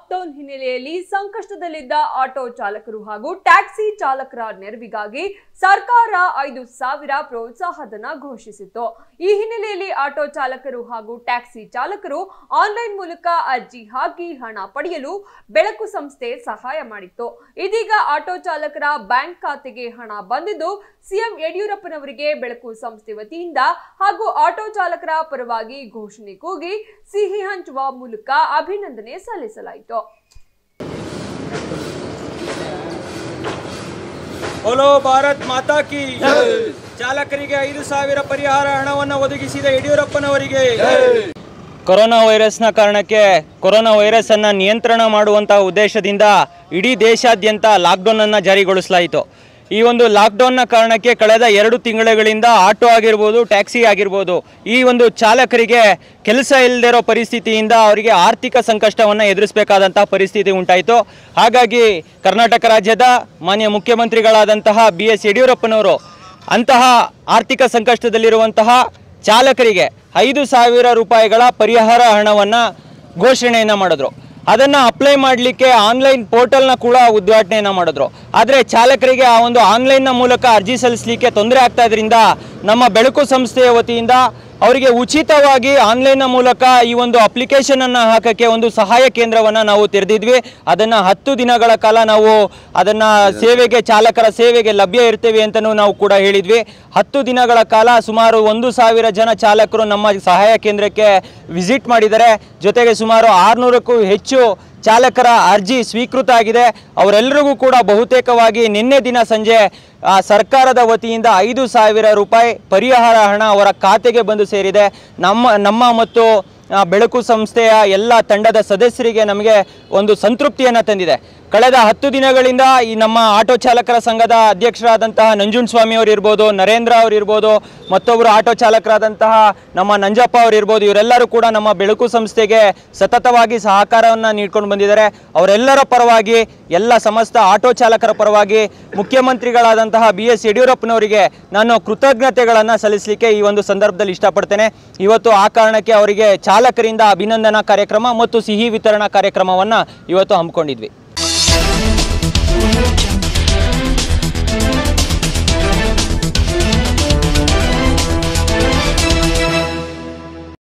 lockdown ಹಿನ್ನೆಲೆಯಲ್ಲಿ ಸಂಕಷ್ಟದಲ್ಲಿದ್ದ auto ಚಾಲಕರು ಹಾಗೂ ಟ್ಯಾಕ್ಸಿ ಚಾಲಕರ ನೆರವಿಗಾಗಿ ಸರ್ಕಾರ ಐದು ಸಾವಿರ ಪ್ರೋತ್ಸಾಹಧನ ಘೋಷಿಸಿತ್ತು ಈ ಹಿನ್ನೆಲೆಯಲ್ಲಿ ಆಟೋ ಚಾಲಕರು ಹಾಗೂ ಟ್ಯಾಕ್ಸಿ ಚಾಲಕರು ಆನ್ಲೈನ್ ಮೂಲಕ ಅರ್ಜಿ ಹಾಕಿ ಹಣ ಪಡೆಯಲು ಬೆಳಕು ಸಂಸ್ಥೆ ಸಹಾಯ ಮಾಡಿತ್ತು ಇದೀಗ ಆಟೋ ಚಾಲಕರ ಬ್ಯಾಂಕ್ ಖಾತೆಗೆ ಹಣ ಬಂದಿದ್ದು ಸಿಎಂ ಯಡಿಯೂರಪ್ಪನವರಿಗೆ ಬೆಳಕು ಸಂಸ್ಥೆ ವತಿಯಿಂದ ಹಾಗೂ ಆಟೋ ಚಾಲಕರ ಪರವಾಗಿ ಘೋಷಣೆ ಕೂಗಿ ಸಿಹಿ ಹಂಚುವ ಮೂಲಕ ಅಭಿನಂದನೆ ಸಲ್ಲಿಸಲಾಯಿತು ಬೋಲೋ ಭಾರತ್ ಮಾತಾ ಕಿ ಚಾಲಕರಿಗೆ ಐದು ಸಾವಿರ ಪರಿಹಾರ ಹಣವನ್ನು ಒದಗಿಸಿದ ಯಡಿಯೂರಪ್ಪನವರಿಗೆ ಕೊರೋನಾ ವೈರಸ್ನ ಕಾರಣಕ್ಕೆ ಕೊರೋನಾ ವೈರಸ್ ಅನ್ನ ನಿಯಂತ್ರಣ ಮಾಡುವಂತಹ ಉದ್ದೇಶದಿಂದ ಇಡೀ ದೇಶಾದ್ಯಂತ ಲಾಕ್ಡೌನ್ ಅನ್ನ ಜಾರಿಗೊಳಿಸಲಾಯಿತು ಈ ಒಂದು ಲಾಕ್ಡೌನ್ನ ಕಾರಣಕ್ಕೆ ಕಳೆದ ಎರಡು ತಿಂಗಳುಗಳಿಂದ ಆಟೋ ಆಗಿರ್ಬೋದು ಟ್ಯಾಕ್ಸಿ ಆಗಿರ್ಬೋದು ಈ ಒಂದು ಚಾಲಕರಿಗೆ ಕೆಲಸ ಇಲ್ಲದೆ ಇರೋ ಪರಿಸ್ಥಿತಿಯಿಂದ ಅವರಿಗೆ ಆರ್ಥಿಕ ಸಂಕಷ್ಟವನ್ನು ಎದುರಿಸಬೇಕಾದಂತಹ ಪರಿಸ್ಥಿತಿ ಉಂಟಾಯಿತು ಹಾಗಾಗಿ ಕರ್ನಾಟಕ ರಾಜ್ಯದ ಮಾನ್ಯ ಮುಖ್ಯಮಂತ್ರಿಗಳಾದಂತಹ ಬಿ ಎಸ್ ಯಡಿಯೂರಪ್ಪನವರು ಅಂತಹ ಆರ್ಥಿಕ ಸಂಕಷ್ಟದಲ್ಲಿರುವಂತಹ ಚಾಲಕರಿಗೆ ಐದು ಸಾವಿರ ರೂಪಾಯಿಗಳ ಪರಿಹಾರ ಹಣವನ್ನು ಘೋಷಣೆಯನ್ನು ಮಾಡಿದ್ರು ಅದನ್ನು ಅಪ್ಲೈ ಮಾಡಲಿಕ್ಕೆ ಆನ್ಲೈನ್ ಪೋರ್ಟಲ್ನ ಕೂಡ ಉದ್ಘಾಟನೆಯನ್ನು ಮಾಡಿದ್ರು ಆದರೆ ಚಾಲಕರಿಗೆ ಆ ಒಂದು ಆನ್ಲೈನ್ನ ಮೂಲಕ ಅರ್ಜಿ ಸಲ್ಲಿಸಲಿಕ್ಕೆ ತೊಂದರೆ ಆಗ್ತಾ ಇದರಿಂದ ನಮ್ಮ ಬೆಳಕು ಸಂಸ್ಥೆಯ ವತಿಯಿಂದ ಅವರಿಗೆ ಉಚಿತವಾಗಿ ಆನ್ಲೈನ್ನ ಮೂಲಕ ಈ ಒಂದು ಅಪ್ಲಿಕೇಶನನ್ನು ಹಾಕೋಕ್ಕೆ ಒಂದು ಸಹಾಯ ಕೇಂದ್ರವನ್ನು ನಾವು ತೆರೆದಿದ್ವಿ ಅದನ್ನು ಹತ್ತು ದಿನಗಳ ಕಾಲ ನಾವು ಅದನ್ನು ಸೇವೆಗೆ ಚಾಲಕರ ಸೇವೆಗೆ ಲಭ್ಯ ಇರ್ತೇವೆ ಅಂತಲೂ ನಾವು ಕೂಡ ಹೇಳಿದ್ವಿ ಹತ್ತು ದಿನಗಳ ಕಾಲ ಸುಮಾರು ಒಂದು ಸಾವಿರ ಜನ ಚಾಲಕರು ನಮ್ಮ ಸಹಾಯ ಕೇಂದ್ರಕ್ಕೆ ವಿಸಿಟ್ ಮಾಡಿದ್ದಾರೆ ಜೊತೆಗೆ ಸುಮಾರು ಆರುನೂರಕ್ಕೂ ಹೆಚ್ಚು ಚಾಲಕರ ಅರ್ಜಿ ಸ್ವೀಕೃತ ಆಗಿದೆ ಅವರೆಲ್ಲರಿಗೂ ಕೂಡ ಬಹುತೇಕವಾಗಿ ನಿನ್ನೆ ದಿನ ಸಂಜೆ ಆ, ಸರ್ಕಾರದ ವತಿಯಿಂದ ಐದು ಸಾವಿರ ರೂಪಾಯಿ ಪರಿಹಾರ ಹಣ ಅವರ ಖಾತೆಗೆ ಬಂದು ಸೇರಿದೆ ನಮ್ಮ ನಮ್ಮ ಮತ್ತು ಆ, ಬೆಳಕು ಸಂಸ್ಥೆಯ ಎಲ್ಲ ತಂಡದ ಸದಸ್ಯರಿಗೆ ನಮಗೆ ಒಂದು ಸಂತೃಪ್ತಿಯನ್ನು ತಂದಿದೆ ಕಳೆದ ಹತ್ತು ದಿನಗಳಿಂದ ಈ ನಮ್ಮ ಆಟೋ ಚಾಲಕರ ಸಂಘದ ಅಧ್ಯಕ್ಷರಾದಂತಹ ನಂಜುಂಡ ಸ್ವಾಮಿ ಅವರು ಇರ್ಬೋದು ನರೇಂದ್ರ ಅವರು ಇರ್ಬೋದು ಮತ್ತೊಬ್ಬರು ಆಟೋ ಚಾಲಕರಾದಂತಹ ನಮ್ಮ ನಂಜಪ್ಪ ಅವರು ಇರ್ಬೋದು ಇವರೆಲ್ಲರೂ ಕೂಡ ನಮ್ಮ ಬೆಳಕು ಸಂಸ್ಥೆಗೆ ಸತತವಾಗಿ ಸಹಕಾರವನ್ನು ನೀಡ್ಕೊಂಡು ಬಂದಿದ್ದಾರೆ ಅವರೆಲ್ಲರ ಪರವಾಗಿ ಎಲ್ಲ ಸಮಸ್ತ ಆಟೋ ಚಾಲಕರ ಪರವಾಗಿ ಮುಖ್ಯಮಂತ್ರಿಗಳಾದಂತಹ ಬಿ ಎಸ್ ಯಡಿಯೂರಪ್ಪನವರಿಗೆ ನಾನು ಕೃತಜ್ಞತೆಗಳನ್ನು ಸಲ್ಲಿಸಲಿಕ್ಕೆ ಈ ಒಂದು ಸಂದರ್ಭದಲ್ಲಿ ಇಷ್ಟಪಡ್ತೇನೆ ಇವತ್ತು ಆ ಕಾರಣಕ್ಕೆ ಅವರಿಗೆ ಚಾಲಕರಿಂದ ಅಭಿನಂದನಾ ಕಾರ್ಯಕ್ರಮ ಮತ್ತು ಸಿಹಿ ವಿತರಣಾ ಕಾರ್ಯಕ್ರಮವನ್ನು ಇವತ್ತು ಹಮ್ಮಿಕೊಂಡಿದ್ವಿ